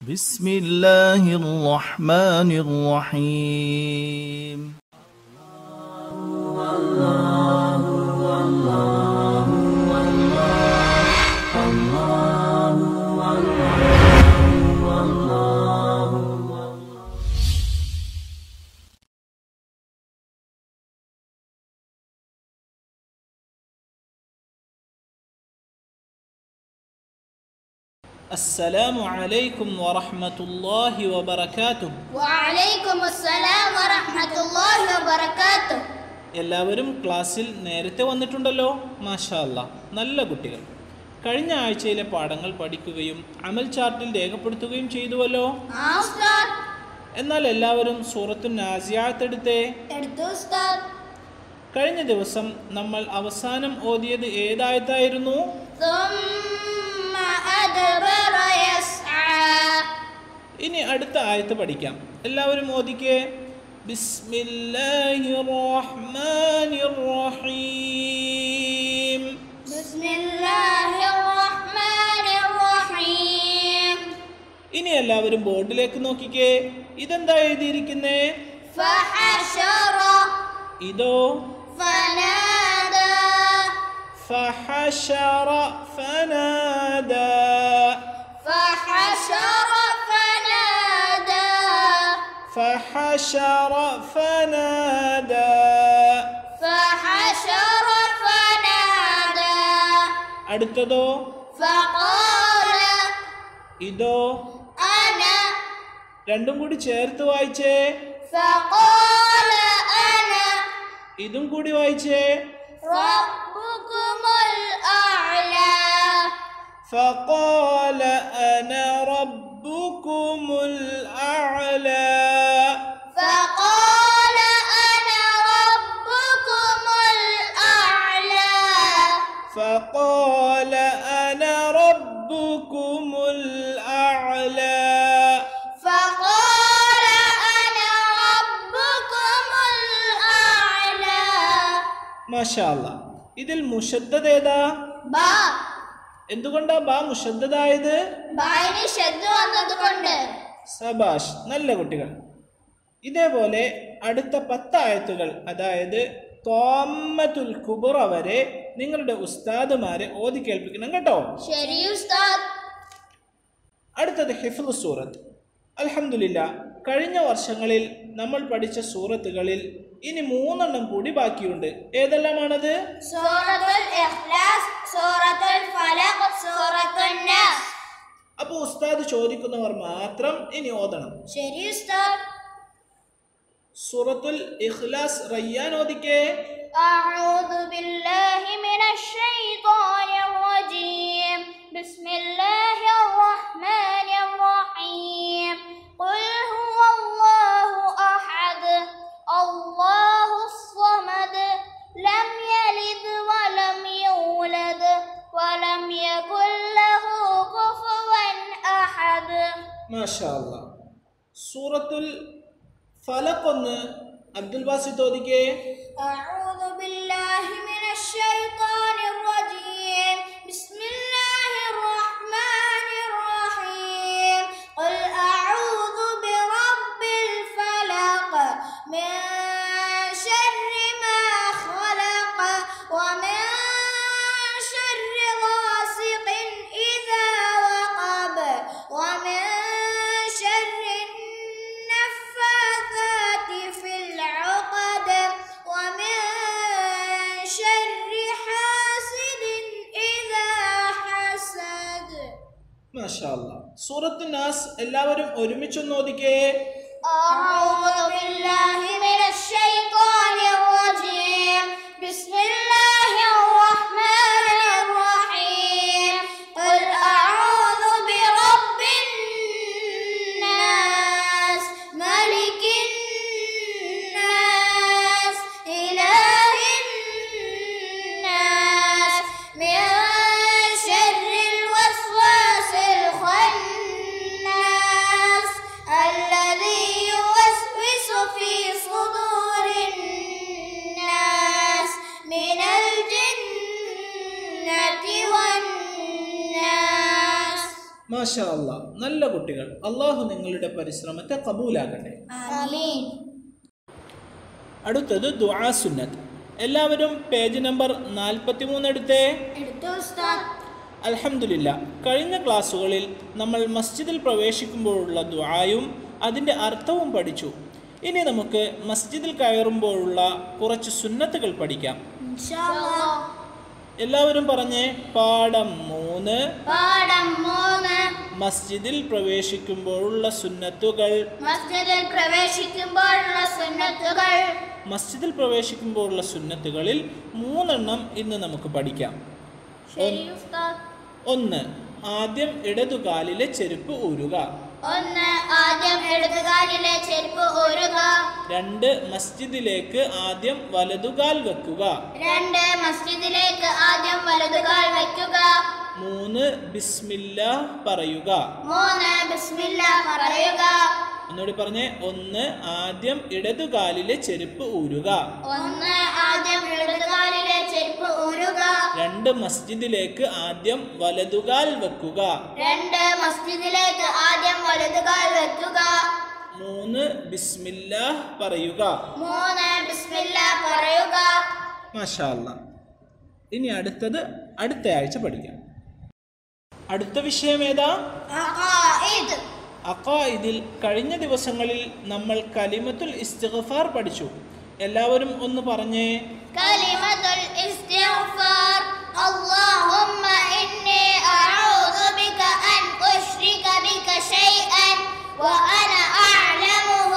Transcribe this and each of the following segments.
بسم الله الرحمن الرحيم السلام عليكم ورحمة الله وبركاته وعليكم السلام ورحمة الله وبركاته എല്ലാവരും ക്ലാസ്സിൽ നേരത്തെ വന്നിട്ടുണ്ടല്ലോ മാഷാ അല്ലാ നല്ല കുട്ടികൾ കഴിഞ്ഞ ആഴ്ചയിലെ പാഠങ്ങൾ പഠിക്കുകയും അമൽ ചാർട്ടിൽ രേഖപ്പെടുത്തുകയും ചെയ്തുവല്ലോ ആ ഉസ്താദ് എന്നാൽ എല്ലാവരും സൂറത്തു നാസിയാത്ത് എടുത്തേ എടുത്തു ഉസ്താദ് കഴിഞ്ഞ ദിവസം നമ്മൾ അവസാനം ഓതിയത് ഏതായത്തായിരുന്നു ثم أدبر يسعى ഇനി അടുത്ത ആയത്ത് പഠിക്കാം എല്ലാവരും ഓദിക്കേ ബിസ്മില്ലാഹി റഹ്മാനിർ റഹീം بسم الله الرحمن الرحيم ഇനി എല്ലാവരും ബോർഡിലേക്ക് നോക്കിക്കേ ഇതെന്താ എഴുതിയിരിക്കുന്നേ فحشر ഇതോ فنادى ഫഹശറ ഫനാദാ فحشر فنادى ഫഹശറ ഫനാദാ فحشر فنادى അടുത്തതോ فقال ഇതോ أنا രണ്ടും കൂടി ചേർത്ത് വായിച്ചേ فقال أنا ഇതും കൂടി വായിച്ചേ ربكم الأعلى فقال أنا ربكم الأعلى فقال أنا ربكم الأعلى فقال أنا ربكم الأعلى فقال أنا ربكم الأعلى ما شاء الله ഇതിൽ മുഷദ്ദത് ഏതാ ബാ എന്തുകൊണ്ടാ ബാ മുഷദ്ദതായത് ബായിന് ശബ്ദ വന്നതുകൊണ്ട് സബാഷ് നല്ല കുട്ടികൾ ഇതേപോലെ അടുത്ത പത്തായത്തുകൾ അതായത് തോമത്തുൽ കുബുറ വരെ നിങ്ങളുടെ ഉസ്താദുമാരെ ഓതി കേൾപ്പിക്കണം കേട്ടോ ശരി ഉസ്താദ് അടുത്തത് ഹിഫ്ലു സൂറത്ത് അൽഹംദുലില്ല കഴിഞ്ഞ വർഷങ്ങളിൽ നമ്മൾ പഠിച്ച സൂറത്തുകളിൽ ഇനി മൂന്നെണ്ണം കൂടി ബാക്കിയുണ്ട് ഏതെല്ലാമാണത് സൂറത്തുൽ ഇഖ്ലാസ് സൂറത്തുൽ ഫലഖ് സൂറത്തുൽ നാസ് അപ്പോൾ ഉസ്താദ് ചോദിക്കുന്നവർ മാത്രം ഇനി ഓതണം ശരി ഉസ്താദ് സൂറത്തുൽ ഇഖ്ലാസ് റയ്യാൻ ഓദിക്കേ أعوذ بالله من الشيطان الرجيم بسم الله الرحمن الرحيم قل هو الله أحد الله الصمد لم يلد ولم يولد ولم يكن له كفوا أحد മാഷാ അല്ലാ സൂറത്തുൽ ഫലഖ് ഒന്ന് അബ്ദുൽ ബാസിത്ത് ഓദിക്കേ أعوذ بالله من الشيطان الرجيم بسم الله الرحمن الرحيم قل أعوذ برب الفلق من شر ما خلق ومن شر غاسق إذا وقب ومن شر النفاثات في العقد ومن شر حاسد إذا حسد മാഷാ അല്ലാ സൂറത്തു നാസ് എല്ലാവരും ഒരുമിച്ചൊന്ന് ഓദിക്കേ أعوذ بالله من الشيطان الرجيم بسم الله الرحمن الرحيم قل أعوذ برب الناس ملك الناس إله الناس من شر الوسواس الخناس الذي يوسوس في صدور الناس من الجنة മാഷാ അല്ലാ നല്ല കുട്ടികൾ അള്ളാഹു നിങ്ങളുടെ പരിശ്രമത്തെ കബൂലാകട്ടെ ആമീൻ അടുത്തത് ദുആ സുന്നത്ത് എല്ലാവരും പേജ് നമ്പർ നാൽപ്പത്തി മൂന്ന് എടുത്തേ എടുത്തു ഉസ്താദ് അൽഹംദുലില്ല കഴിഞ്ഞ ക്ലാസ്സുകളിൽ നമ്മൾ മസ്ജിദിൽ പ്രവേശിക്കുമ്പോഴുള്ള ദുആയും അതിൻ്റെ അർത്ഥവും പഠിച്ചു ഇനി നമുക്ക് മസ്ജിദിൽ കയറുമ്പോഴുള്ള കുറച്ച് സുന്നത്തുകൾ പഠിക്കാം ഇൻഷാ അല്ലാഹ് എല്ലാവരും പറഞ്ഞേ പാഠം മൂന്ന് പാഠം മൂന്ന് മസ്ജിദിൽ പ്രവേശിക്കുമ്പോഴുള്ള സുന്നത്തുകൾ മസ്ജിദിൽ പ്രവേശിക്കുമ്പോഴുള്ള സുന്നത്തുകൾ മസ്ജിദിൽ പ്രവേശിക്കുമ്പോഴുള്ള സുന്നത്തുകളിൽ മൂന്നെണ്ണം ഇന്ന് നമുക്ക് പഠിക്കാം ശരി ഉസ്താദ് ഒന്ന് ആദ്യം ഇടതുകാലിലെ ചെരുപ്പ് ഊരുക ഒന്ന് ആദ്യം ഇടതുകാലിലെ ചെരുപ്പ് ഊരുക രണ്ട് മസ്ജിദിലേക്ക് ആദ്യം വലതുകാൽ വെക്കുക രണ്ട് മസ്ജിദിലേക്ക് ആദ്യം വലതുകാൽ വയ്ക്കുക മൂന്ന് ബിസ്മില്ല പറയുക മൂന്ന് ബിസ്മില്ല പറയുക ഒന്നുകൂടി പറഞ്ഞേ ഒന്ന് ആദ്യം ഇടതുകാലിലെ ചെരുപ്പ് ഊരുക ഒന്ന് ആദ്യം ഇടതുകാലിലെ ചെരുപ്പ് ഊരുക രണ്ട് മസ്ജിദിലേക്ക് ആദ്യം വലതുകാൽ വെക്കുക രണ്ട് മസ്ജിദിലേക്ക് ആദ്യം വലതുകാൽ വെക്കുക മൂന്ന് ബിസ്മില്ല പറയുക മൂന്ന് ബിസ്മില്ല പറയുക മാഷാ അല്ലാ. ഇനി അടുത്തത് അടുത്ത ആഴ്ച പഠിക്കാം അടുത്ത വിഷയം ഏതാ അഖായിദ് അഖായിദിൽ കഴിഞ്ഞ ദിവസങ്ങളിൽ നമ്മൾ കലിമത്തുൽ ഇസ്തിഗ്ഫാർ പഠിച്ചു എല്ലാവരും ഒന്ന് പറഞ്ഞേ كلمة الاستغفار اللهم إني أعوذ بك أن أشرك بك شيئا وأنا أعلمه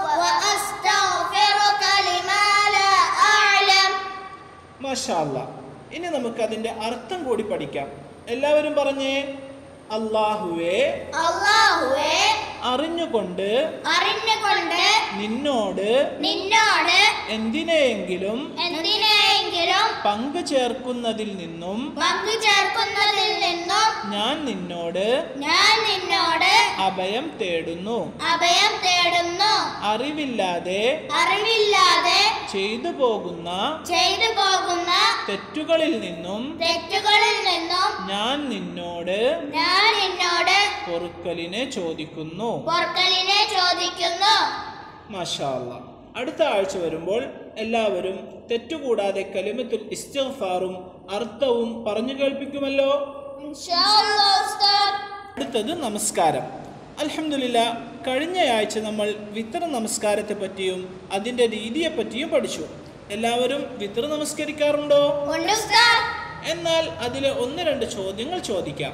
وأستغفرك لما لا أعلم മാഷാ അല്ലാ. ഇനി നമുക്ക് അതിന്റെ അർത്ഥം കൂടി പഠിക്കാം എല്ലാവരും പറഞ്ഞേ അള്ളാഹുവെ അള്ളാഹുവെ അറിഞ്ഞുകൊണ്ട് അറിഞ്ഞുകൊണ്ട് നിന്നോട് നിന്നോട് എന്തിനെയെങ്കിലും എന്തിനെങ്കിലും പങ്കു ചേർക്കുന്നതിൽ നിന്നും പങ്കു ചേർക്കുന്നതിൽ നിന്നും ഞാൻ നിന്നോട് ഞാൻ നിന്നോട് അഭയം തേടുന്നു അഭയം തേടുന്നു അറിവില്ലാതെ അറിവില്ലാതെ ചെയ്തു പോകുന്ന ചെയ്തു പോകുന്ന തെറ്റുകളിൽ നിന്നും തെറ്റുകളിൽ നിന്നും ഞാൻ നിന്നോട് ഞാൻ നിന്നോട് പൊറുക്കലിനെ ചോദിക്കുന്നു പൊർക്കലിനെ ചോദിക്കുന്നു മാഷാ അല്ലാ. അടുത്ത ആഴ്ച വരുമ്പോൾ എല്ലാവരും തെറ്റുകൂടാതെ കലിമത്തുൽ ഇസ്തിഗ്ഫാറും അർത്ഥവും പറഞ്ഞു കേൾപ്പിക്കുമല്ലോ ഇൻഷാ അല്ലാഹ് ഉസ്താദ്. അടുത്തത് നമസ്കാരം അൽഹംദുലില്ല കഴിഞ്ഞ ആഴ്ച നമ്മൾ വിത്തർ നമസ്കാരത്തെ പറ്റിയും അതിൻ്റെ രീതിയെ പറ്റിയും പഠിച്ചു എല്ലാവരും വിത്തർ നമസ്കരിക്കാറുണ്ടോ ഉണ്ട് ഉസ്താദ്. എന്നാൽ അതിലെ ഒന്ന് രണ്ട് ചോദ്യങ്ങൾ ചോദിക്കാം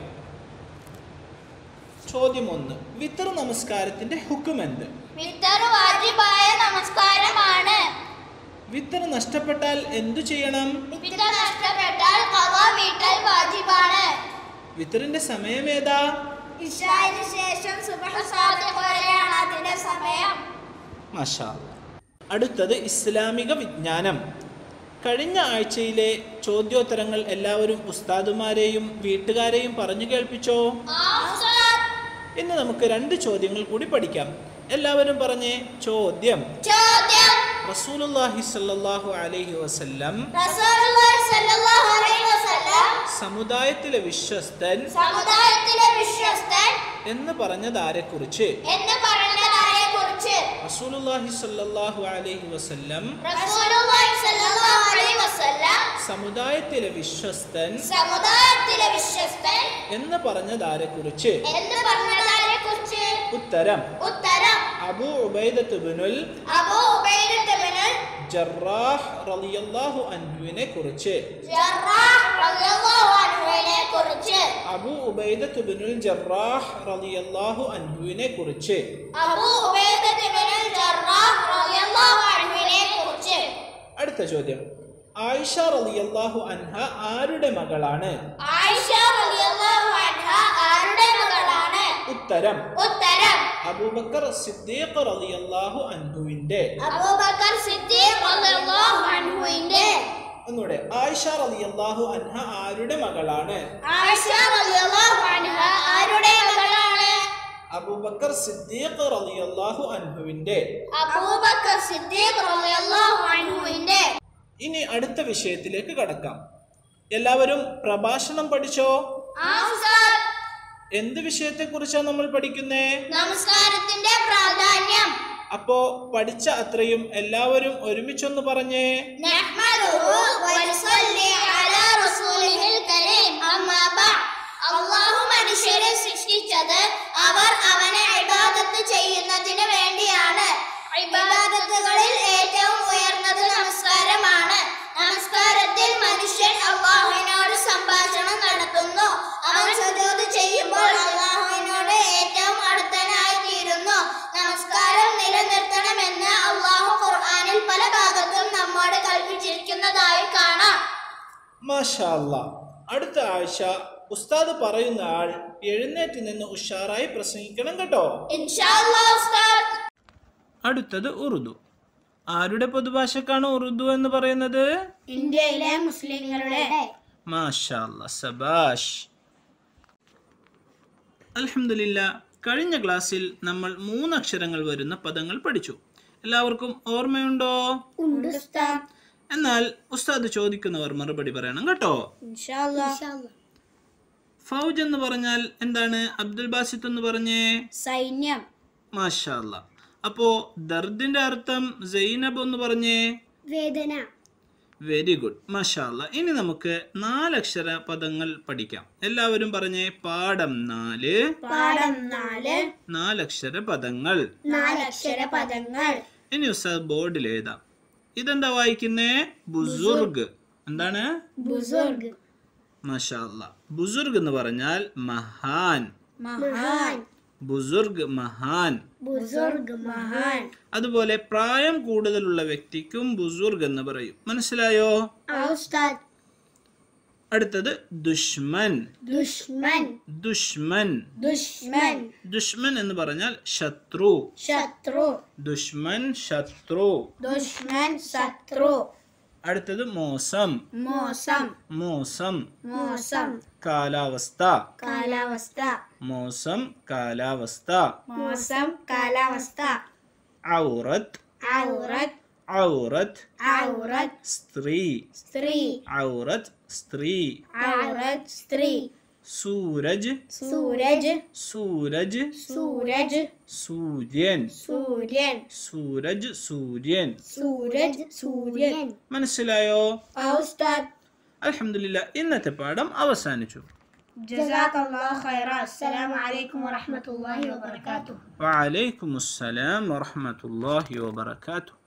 ചോദ്യം ഒന്ന് വിത്തർ നമസ്കാരത്തിന്റെ ഹുക്കും എന്ത് വിത്തർ വാജിബായ നമസ്കാരമാണ് വിത്തർ നഷ്ടപ്പെട്ടാൽ എന്തു ചെയ്യണം വിത്തർ നഷ്ടപ്പെട്ടാൽ ഖള വീട്ടൽ വാജിബാണ് വിത്തറിന്റെ സമയം ഏതാ ഇഷായിന് ശേഷം സുബ്ഹ് സാദിഖ് വരെയാണ് അതിന്റെ സമയം മാഷാ അടുത്തത് ഇസ്ലാമിക വിജ്ഞാനം കഴിഞ്ഞ ആഴ്ചയിലെ ചോദ്യോത്തരങ്ങൾ എല്ലാവരും ഉസ്താദുമാരെയും വീട്ടുകാരെയും പറഞ്ഞു കേൾപ്പിച്ചോ ആ ഉസ്താദ്. ഇന്ന് നമുക്ക് രണ്ട് ചോദ്യങ്ങൾ കൂടി പഠിക്കാം എല്ലാവരും പറഞ്ഞേ ചോദ്യം ചോദ്യം റസൂലുള്ളാഹി സ്വല്ലല്ലാഹു അലൈഹി വസല്ലം റസൂലുള്ളാഹി സ്വല്ലല്ലാഹു അലൈഹി വസല്ലം സമുദായത്തിലെ വിശ്വസ്തൻ സമുദായത്തിലെ വിശ്വസ്തൻ എന്ന് പറഞ്ഞതാരെക്കുറിച്ച് എന്ന് പറഞ്ഞതാരെ കുറിച്ച് റസൂലുള്ളാഹി സ്വല്ലല്ലാഹു അലൈഹി വസല്ലം റസൂലുള്ളാഹി സ്വല്ലല്ലാഹു അലൈഹി വസല്ലം സമുദായത്തിലെ വിശ്വസ്തൻ സമുദായത്തിലെ വിശ്വസ്തൻ എന്ന് പറഞ്ഞതാരെക്കുറിച്ച് എന്ന് പറഞ്ഞതാരെ കുറിച്ച് ഉത്തരം ഉത്തരം അബൂ ഉബൈദത്ത് ബിനുൽ അബൂ ഉബൈദത്ത് ബിനുൽ ജറാഹ് റളിയല്ലാഹു അൻഹുവിനെ കുറിച്ച് ജറാഹ് റളിയല്ലാഹു അൻഹുവിനെ കുറിച്ച് അബൂ ഉബൈദത്ത് ബിനുൽ ജറാഹ് റളിയല്ലാഹു അൻഹുവിനെ കുറിച്ച് അബൂ ഉബൈദത്ത് ബിനുൽ ജറാഹ് റളിയല്ലാഹു അൻഹുവിനെ കുറിച്ച് അടുത്ത ചോദ്യം ആയിഷ റളിയല്ലാഹു അൻഹ ആരുടെ മകളാണ് ആയിഷ റളിയല്ലാഹു അൻഹ ആരുടെ മകളാണ് ഉത്തരം ഉത്തരം അബൂബക്കർ സിദ്ദീഖ് റളിയല്ലാഹു അൻഹുവിന്റെ അബൂബക്കർ സിദ്ദീഖ് റളിയല്ലാഹു അൻഹുവിന്റെ ഒന്നുകൂടെ ആയിഷ റളിയല്ലാഹു അൻഹ ആരുടെ മകളാണ് ആയിഷ റളിയല്ലാഹു അൻഹ ആരുടെ മകളാണ് അബൂബക്കർ സിദ്ദീഖ് റളിയല്ലാഹു അൻഹുവിന്റെ അബൂബക്കർ സിദ്ദീഖ് റളിയല്ലാഹു അൻഹുവിന്റെ ഇനി അടുത്ത വിഷയത്തിലേക്ക് കടക്കാം എല്ലാവരും പ്രഭാഷണം പഠിച്ചോ ആ ഉസ്താദ് എന്ത് വിഷയത്തെക്കുറിച്ചാണ് നമ്മൾ പഠിക്കുന്നേ നമസ്കാരത്തിന്റെ പ്രാധാന്യം അപ്പോ പഠിച്ച അത്രയും എല്ലാവരും ഒരുമിച്ചൊന്ന് പറഞ്ഞേ നഹ്മദുഹു വനുസല്ലി അലാ റസൂലിഹിൽ കരീം അമ്മാ ബഅദ് അല്ലാഹു മനുഷ്യരെ സൃഷ്ടിച്ചത് അവർ അവനെ ഇബാദത്ത് ചെയ്യുന്നതിന് വേണ്ടിയാണ് ഇബാദത്തുകളിൽ ഏറ്റവും ഉയർന്നത് നമസ്കാരമാണ് നമസ്കാരത്തിൽ മനുഷ്യൻ അള്ളാഹുവിനോട് സംഭാഷണം നടത്തുന്നു അവൻ സുജൂദ് ചെയ്യുമ്പോൾ അള്ളാഹുവിനോട് ഏറ്റവും അടുത്തനായി തീരുന്നു നമസ്കാരം നിലനിർത്തണമെന്ന് അള്ളാഹു ഖുർആനിൽ പല ഭാഗത്തും നമ്മോട് കൽപ്പിച്ചിരിക്കുന്നതായി കാണാം മാഷാ അല്ലാ. അടുത്ത ആഴ്ച ഉസ്താദ് പറയുന്ന ആൾ എഴുന്നേറ്റ് നിന്ന് ഉഷാറായി പ്രസംഗിക്കണം കേട്ടോ ഇൻഷാ അല്ലാഹ് ഉസ്താദ് അടുത്തത് ഉറുദു ആരുടെ പൊതുഭാഷക്കാണ് ഉറുദു എന്ന് പറയുന്നത് ഇന്ത്യയിലെ മുസ്ലിങ്ങളുടെ മാഷാ അല്ലാ, സബാഷ് അൽഹംദുലില്ല കഴിഞ്ഞ ക്ലാസ്സിൽ നമ്മൾ മൂന്നക്ഷരങ്ങൾ വരുന്ന പദങ്ങൾ പഠിച്ചു എല്ലാവർക്കും ഓർമ്മയുണ്ടോ ഉണ്ട് ഉസ്താദ് എന്നാൽ ഉസ്താദ് ചോദിക്കുന്നവർ മറുപടി പറയണം കേട്ടോ ഇൻഷാ അല്ലാഹ് ഫൗജ് എന്ന് പറഞ്ഞാൽ എന്താണ് അബ്ദുൽ ബാസിത്ത് എന്ന് പറഞ്ഞേ സൈന്യം മാഷാ അല്ലാ. അപ്പോ ദർദിന്റെ അർത്ഥം സൈനബ് എന്ന് പറഞ്ഞേ വേദന വെരി ഗുഡ് മാഷാല്ല ഇനി നമുക്ക് നാലക്ഷര പദങ്ങൾ പഠിക്കാം എല്ലാവരും പറഞ്ഞേ പാഠം നാല് പാഠം നാല് നാലക്ഷര പദങ്ങൾ നാലക്ഷര പദങ്ങൾ ഇനി ഉസ്താദ് ബോർഡിൽ എഴുതാം ഇതെന്താ വായിക്കുന്നേ ബുസുർഗ് എന്താണ് ബുസുർഗ് മാഷാല്ല ബുസുർഗ് എന്ന് പറഞ്ഞാൽ മഹാൻ മഹാൻ ബുസുർഗ് മഹാൻ ബുസുർഗ് മഹാൻ അതുപോലെ പ്രായം കൂടുതലുള്ള വ്യക്തിക്കും ബുസുർഗ് എന്ന് പറയും മനസ്സിലായോ ആ ഉസ്താദ് അടുത്തത് ദുഷ്മൻ ദുഷ്മൻ ദുഷ്മൻ ദുഷ്മൻ ദുഷ്മൻ എന്ന് പറഞ്ഞാൽ ശത്രു ശത്രു ദുഷ്മൻ ശത്രു ദുഷ്മൻ ശത്രു അടുത്തത് മോശം മോശം മോശം മോശം കാലാവസ്ഥ കാലാവസ്ഥ മോശം കാലാവസ്ഥ മോശം കാലാവസ്ഥ ഔറത്ത് ഔറത്ത് ഔറത്ത് ഔറത്ത് സ്ത്രീ സ്ത്രീ ഔറത്ത് സ്ത്രീ ഔറത്ത് സ്ത്രീ സൂരജ് സൂരജ് സൂരജ് സൂരജ് സൂര്യൻ സൂര്യൻ സൂരജ് സൂര്യൻ സൂരജ് സൂര്യൻ മനസ്സിലായോ ആ ഉസ്താദ് അൽഹംദുലില്ല ഇന്നത്തെ പാഠം അവസാനിച്ചു ജസാക്കല്ലാഹു ഖൈറ അസ്സലാമു അലൈക്കും വറഹ്മത്തുള്ളാഹി വബറകാതുഹു وعليكم السلام ورحمة الله وبركاته